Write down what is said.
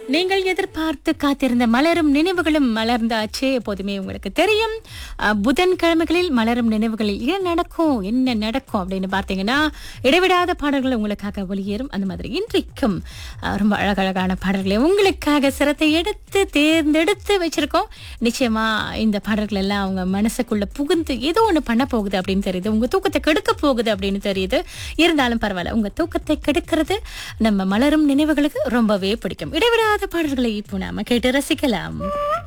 நீங்கள் எதிர்பார்த்து காத்திருந்த மலரும் நினைவுகளும் மலர்ந்தாச்சு எப்போதுமே உங்களுக்கு தெரியும் அஹ், புதன்கிழமைகளில் மலரும் நினைவுகளில் என்ன நடக்கும் என்ன நடக்கும் அப்படின்னு பார்த்தீங்கன்னா இடைவிடாத பாடல்கள் உங்களுக்காக ஒளியேறும் அந்த மாதிரி இன்றைக்கும் அஹ், ரொம்ப அழகழகான பாடல்களை உங்களுக்காக சிரத்தை எடுத்து தேர்ந்தெடுத்து வச்சிருக்கோம் நிச்சயமா இந்த பாடல்கள் எல்லாம் அவங்க மனசுக்குள்ள புகுந்து ஏதோ ஒண்ணு பண்ண போகுது அப்படின்னு தெரியுது உங்க தூக்கத்தை கெடுக்க போகுது அப்படின்னு தெரியுது இருந்தாலும் பரவாயில்ல உங்க தூக்கத்தை கெடுக்கிறது நம்ம மலரும் நினைவுகளுக்கு ரொம்பவே பிடிக்கும் இடைவிடாத பாடல்களை இப்போ நாம கேட்டு ரசிக்கலாம்